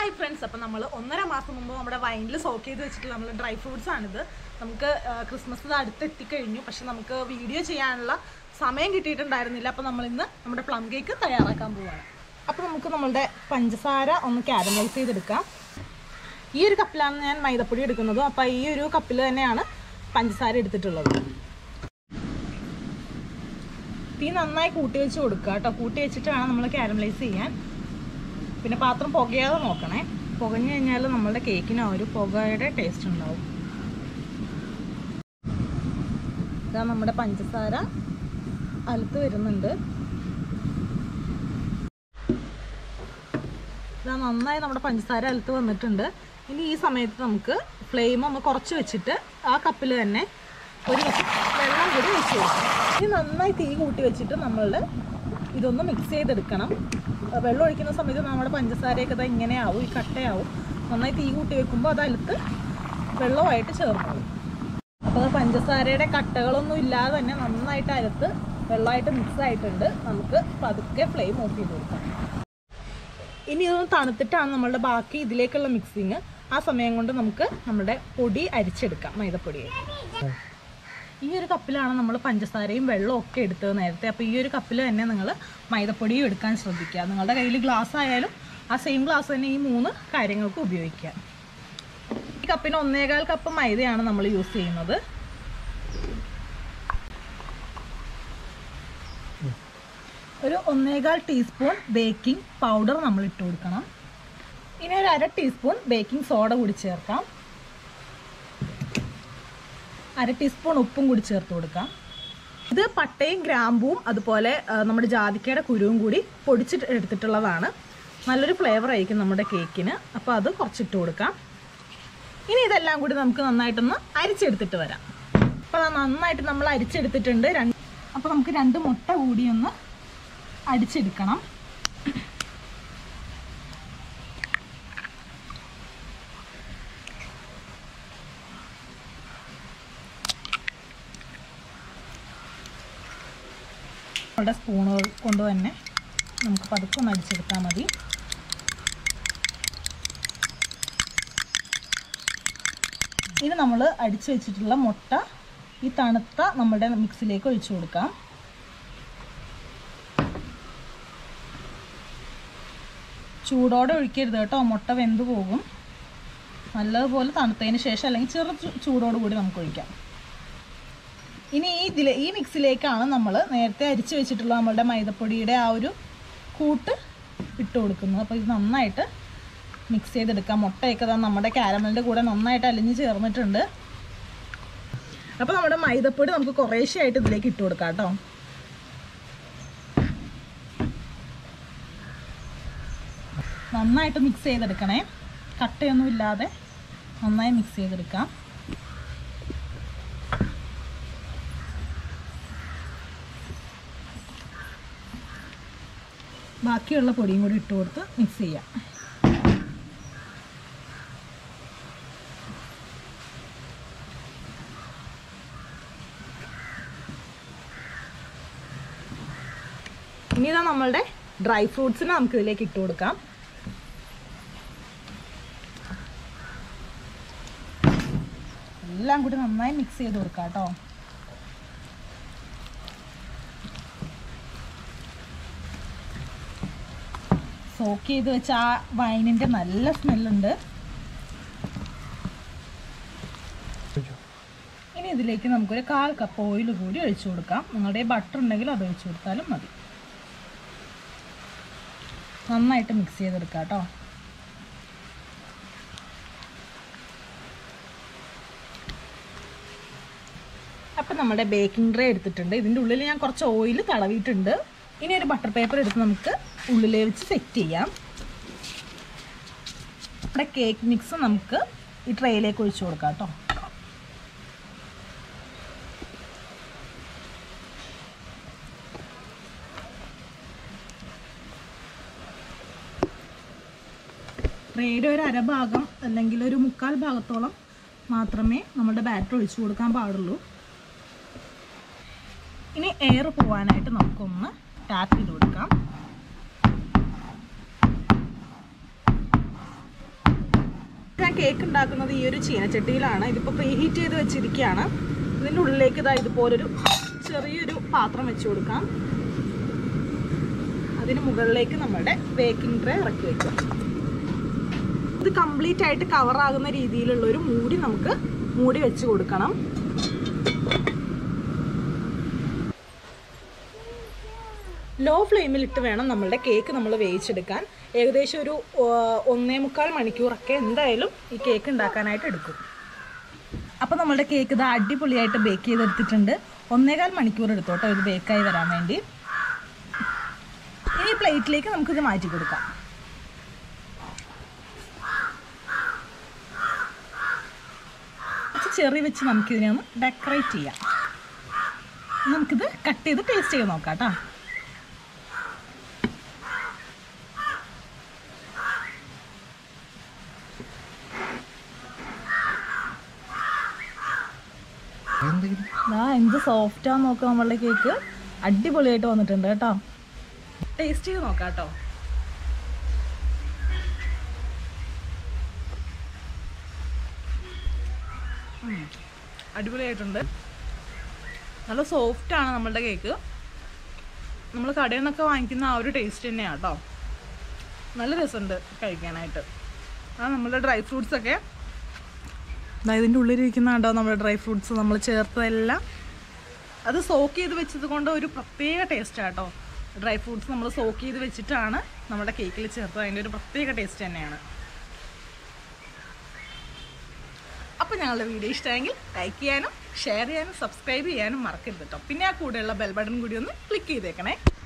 Hi friends അപ്പം നമ്മൾ ഒന്നര മാസം മുമ്പ് നമ്മുടെ വൈനിൽ സോക്ക് ചെയ്ത് വെച്ചിട്ട് നമ്മൾ ഡ്രൈ ഫ്രൂട്ട്സ് ആണിത് നമുക്ക് ആ, ക്രിസ്മസ് അടുത്ത് എത്തിക്കഴിഞ്ഞു പക്ഷെ നമുക്ക് വീഡിയോ ചെയ്യാനുള്ള സമയം കിട്ടിയിട്ടുണ്ടായിരുന്നില്ല അപ്പം നമ്മൾ ഇന്ന് നമ്മുടെ പ്ലം കേക്ക് തയ്യാറാക്കാൻ പോവാണ് അപ്പോൾ നമുക്ക് നമ്മളുടെ പഞ്ചസാര ഒന്ന് കാരമലൈസ് ചെയ്തെടുക്കാം ഈ ഒരു കപ്പിലാണ് ഞാൻ മൈദപ്പൊടി എടുക്കുന്നത് അപ്പോൾ ഈ ഒരു കപ്പിൽ തന്നെയാണ് പഞ്ചസാര എടുത്തിട്ടുള്ളത് തീ നന്നായി കൂട്ടി വെച്ച് കൊടുക്കുക കേട്ടോ കൂട്ടി വെച്ചിട്ട് വേണം നമ്മൾ കാരമലൈസ് ചെയ്യാൻ പിന്നെ പാത്രം പുകയാതെ നോക്കണേ പുകഞ്ഞു കഴിഞ്ഞാൽ നമ്മളുടെ കേക്കിന് ആ ഒരു പുകയുടെ ടേസ്റ്റ് ഉണ്ടാവും ഇതാ നമ്മുടെ പഞ്ചസാര അലുത്ത് വരുന്നുണ്ട് ഇതാ നന്നായി നമ്മുടെ പഞ്ചസാര അലുത്ത് വന്നിട്ടുണ്ട് ഇനി ഈ സമയത്ത് നമുക്ക് ഫ്ലെയിം ഒന്ന് കുറച്ച് വെച്ചിട്ട് ആ കപ്പിൽ തന്നെ ഒരു കപ്പ് വെള്ളം കൂടി ഒഴിച്ച് കൊടുക്കണം ഇനി നന്നായി തീ കൂട്ടി വെച്ചിട്ട് നമ്മൾ ഇതൊന്ന് മിക്സ് ചെയ്തെടുക്കണം ആ വെള്ളം ഒഴിക്കുന്ന സമയത്ത് നമ്മുടെ പഞ്ചസാരയൊക്കെ ഇതാ ഇങ്ങനെ ആവും ഈ കട്ടയാവും നന്നായി തീ കൂട്ടി വെക്കുമ്പോൾ അത് അലുത്ത് വെള്ളമായിട്ട് ചേർന്നോളും അപ്പോൾ അത് പഞ്ചസാരയുടെ കട്ടകളൊന്നും ഇല്ലാതെ തന്നെ നന്നായിട്ട് അലുത്ത് വെള്ളമായിട്ട് മിക്സ് ആയിട്ടുണ്ട് നമുക്ക് പതുക്കെ ഫ്ലെയിം ഓഫ് ചെയ്ത് കൊടുക്കാം ഇനി ഇതൊന്ന് തണുത്തിട്ടാണ് നമ്മളുടെ ബാക്കി ഇതിലേക്കുള്ള മിക്സിങ് ആ സമയം കൊണ്ട് നമുക്ക് നമ്മുടെ പൊടി അരിച്ചെടുക്കാം മൈദപ്പൊടി ഈ ഒരു കപ്പിലാണ് നമ്മൾ പഞ്ചസാരയും വെള്ളവും ഒക്കെ എടുത്തത് നേരത്തെ അപ്പോൾ ഈ ഒരു കപ്പിൽ തന്നെ നിങ്ങൾ മൈദപ്പൊടിയും എടുക്കാൻ ശ്രദ്ധിക്കുക നിങ്ങളുടെ കയ്യിൽ ഗ്ലാസ് ആയാലും ആ സെയിം ഗ്ലാസ് തന്നെ ഈ മൂന്ന് കാര്യങ്ങൾക്ക് ഉപയോഗിക്കാം ഈ കപ്പിന് ഒന്നേകാൽ കപ്പ് മൈദയാണ് നമ്മൾ യൂസ് ചെയ്യുന്നത് ഒരു ഒന്നേകാൽ ടീസ്പൂൺ ബേക്കിംഗ് പൗഡർ നമ്മൾ ഇട്ട് കൊടുക്കണം ഇനി ഒരു അര ടീസ്പൂൺ ബേക്കിംഗ് സോഡ കൂടി ചേർക്കാം അര ടീസ്പൂൺ ഉപ്പും കൂടി ചേർത്ത് കൊടുക്കാം ഇത് പട്ടയും ഗ്രാമ്പുവും അതുപോലെ ആ, നമ്മുടെ ജാതിക്കയുടെ കുരുവും കൂടി പൊടിച്ചിട്ട് എടുത്തിട്ടുള്ളതാണ് നല്ലൊരു ഫ്ലേവർ ആയിരിക്കും നമ്മുടെ കേക്കിന് അപ്പോൾ അത് കുറച്ചിട്ട് കൊടുക്കാം ഇനി ഇതെല്ലാം കൂടി നമുക്ക് നന്നായിട്ടൊന്ന് അരിച്ചെടുത്തിട്ട് വരാം അപ്പോൾ അത് നന്നായിട്ട് നമ്മൾ അരിച്ചെടുത്തിട്ടുണ്ട് രണ്ട് അപ്പോൾ നമുക്ക് രണ്ട് മുട്ട കൂടി ഒന്ന് അടിച്ചെടുക്കണം നമ്മുടെ സ്പൂണുകൾ കൊണ്ട് തന്നെ നമുക്ക് പതുക്കെ ഒന്ന് അടിച്ചെടുത്താൽ മതി ഇനി നമ്മൾ അടിച്ചു വെച്ചിട്ടുള്ള മുട്ട ഈ തണുത്ത നമ്മുടെ മിക്സിലേക്ക് ഒഴിച്ചു കൊടുക്കാം ചൂടോടെ ഒഴിക്കരുത് കേട്ടോ മുട്ട വെന്ത് പോകും നല്ലതുപോലെ തണുത്തതിന് ശേഷം അല്ലെങ്കിൽ ചെറു ചൂ- ചൂടോട് കൂടി നമുക്ക് ഒഴിക്കാം ഇനി ഈ ഇതിൽ ഈ മിക്സിലേക്കാണ് നമ്മൾ നേരത്തെ അരിച്ചു വെച്ചിട്ടുള്ള നമ്മളുടെ മൈദപ്പൊടിയുടെ ആ ഒരു കൂട്ട് ഇട്ട് കൊടുക്കുന്നത് അപ്പോൾ ഇത് നന്നായിട്ട് മിക്സ് ചെയ്തെടുക്കാം മുട്ടയൊക്കെ ദാ നമ്മുടെ കാരമലിൻ്റെ കൂടെ നന്നായിട്ട് അലിഞ്ഞ് ചേർന്നിട്ടുണ്ട് അപ്പോൾ നമ്മുടെ മൈദപ്പൊടി നമുക്ക് കുറേശ്ശെയായിട്ട് ഇതിലേക്ക് ഇട്ട് കൊടുക്കാം കേട്ടോ നന്നായിട്ട് മിക്സ് ചെയ്തെടുക്കണേ കട്ടയൊന്നും ഇല്ലാതെ നന്നായി മിക്സ് ചെയ്തെടുക്കാം ബാക്കിയുള്ള പൊടിയും കൂടി ഇട്ട് കൊടുത്ത് മിക്സ് ചെയ്യാം ഇനി ഇതാ നമ്മളുടെ ഡ്രൈ ഫ്രൂട്ട്സിനെ നമുക്ക് ഇതിലേക്ക് ഇട്ട് കൊടുക്കാം എല്ലാം കൂടി നന്നായി മിക്സ് ചെയ്ത് കൊടുക്കാം കേട്ടോ സോക്ക് ചെയ്ത് വെച്ച ആ വൈനിൻ്റെ നല്ല സ്മെല്ലുണ്ട് ഇനി ഇതിലേക്ക് നമുക്കൊരു കാൽ കപ്പ് ഓയിൽ കൂടി ഒഴിച്ചു കൊടുക്കാം നിങ്ങളുടെ ബട്ടർ ഉണ്ടെങ്കിൽ അത് ഒഴിച്ചു കൊടുത്താലും മതി നന്നായിട്ട് മിക്സ് ചെയ്തെടുക്കാം കേട്ടോ അപ്പം നമ്മുടെ ബേക്കിംഗ് ട്രേ എടുത്തിട്ടുണ്ട് ഇതിൻ്റെ ഉള്ളിൽ ഞാൻ കുറച്ച് ഓയിൽ തടവിയിട്ടുണ്ട് ഇനി ഒരു ബട്ടർ പേപ്പർ എടുത്ത് നമുക്ക് ഉള്ളിൽ വെച്ച് സെറ്റ് ചെയ്യാം നമ്മുടെ കേക്ക് മിക്സ് നമുക്ക് ഈ ട്രേയിലേക്ക് ഒഴിച്ചു കൊടുക്കാം കേട്ടോ ട്രേയുടെ ഒരു അരഭാഗം അല്ലെങ്കിൽ ഒരു മുക്കാൽ ഭാഗത്തോളം മാത്രമേ നമ്മുടെ ബാറ്റർ ഒഴിച്ചു കൊടുക്കാൻ പാടുള്ളൂ ഇനി എയർ പോവാനായിട്ട് നമുക്കൊന്ന് ടാപ്പ് ചെയ്ത് കൊടുക്കാം ഞാൻ കേക്ക് ഉണ്ടാക്കുന്നത് ഈ ഒരു ചീനച്ചട്ടിയിലാണ് ഇതിപ്പോൾ പ്രീ ഹീറ്റ് ചെയ്ത് വെച്ചിരിക്കുകയാണ് ഇതിൻ്റെ ഉള്ളിലേക്ക് ഇതാ ഇതുപോലൊരു ചെറിയൊരു പാത്രം വെച്ച് കൊടുക്കാം അതിന് മുകളിലേക്ക് നമ്മുടെ ബേക്കിംഗ് ട്രേ ഇറക്കി വെക്കാം ഇത് കംപ്ലീറ്റ് ആയിട്ട് കവർ ആകുന്ന രീതിയിലുള്ള ഒരു മൂടി നമുക്ക് മൂടി വെച്ച് കൊടുക്കണം ലോ ഫ്ലെയിമിൽ ഇട്ട് വേണം നമ്മളുടെ കേക്ക് നമ്മൾ വേവിച്ചെടുക്കാൻ ഏകദേശം ഒരു ആ, ഒന്നേ മുക്കാൽ മണിക്കൂറൊക്കെ എന്തായാലും ഈ കേക്ക് ഉണ്ടാക്കാനായിട്ട് എടുക്കും അപ്പോൾ നമ്മളുടെ കേക്ക് ഇത് അടിപൊളിയായിട്ട് ബേക്ക് ചെയ്തെടുത്തിട്ടുണ്ട് ഒന്നേകാൽ മണിക്കൂർ എടുത്തു കേട്ടോ ഇത് ബേക്കായി വരാൻ വേണ്ടി ഇനി പ്ലേറ്റിലേക്ക് നമുക്കിത് മാറ്റി കൊടുക്കാം കുറച്ച് ചെറി വെച്ച് നമുക്കിതിനെ ഒന്ന് ഡെക്കറേറ്റ് ചെയ്യാം നമുക്കിത് കട്ട് ചെയ്ത് ടേസ്റ്റ് ചെയ്ത് നോക്കാം കേട്ടോ എന്തെങ്കിലും ആ എന്ത് സോഫ്റ്റാന്ന് നോക്കുക നമ്മളുടെ കേക്ക് അടിപൊളിയായിട്ട് വന്നിട്ടുണ്ട് കേട്ടോ ടേസ്റ്റ് ചെയ്ത് നോക്കാം കേട്ടോ ഉം. അടിപൊളിയായിട്ടുണ്ട് നല്ല സോഫ്റ്റ് ആണ് നമ്മളുടെ കേക്ക് നമ്മൾ കടയിൽ നിന്നൊക്കെ വാങ്ങിക്കുന്ന ആ ഒരു ടേസ്റ്റ് തന്നെയാണ് കേട്ടോ നല്ല രസമുണ്ട് കഴിക്കാനായിട്ട് ആ നമ്മളുടെ ഡ്രൈ ഫ്രൂട്ട്സ് ഒക്കെ ദാ ഇതിൻ്റെ ഉള്ളിലിരിക്കുന്ന കണ്ടോ നമ്മുടെ ഡ്രൈ ഫ്രൂട്ട്സ് നമ്മൾ ചേർത്തതെല്ലാം അത് സോക്ക് ചെയ്ത് വെച്ചത് കൊണ്ട് ഒരു പ്രത്യേക ടേസ്റ്റാണ് കേട്ടോ ഡ്രൈ ഫ്രൂട്ട്സ് നമ്മൾ സോക്ക് ചെയ്ത് വെച്ചിട്ടാണ് നമ്മുടെ കേക്കിൽ ചേർത്തത് അതിൻ്റെ ഒരു പ്രത്യേക ടേസ്റ്റ് തന്നെയാണ് അപ്പോൾ ഞങ്ങളുടെ വീഡിയോ ഇഷ്ടമെങ്കിൽ ലൈക്ക് ചെയ്യാനും ഷെയർ ചെയ്യാനും സബ്സ്ക്രൈബ് ചെയ്യാനും മറക്കരുത് കേട്ടോ പിന്നെ ആ കൂടെയുള്ള ബെൽ ബട്ടൺ കൂടി ഒന്ന് ക്ലിക്ക് ചെയ്തേക്കണേ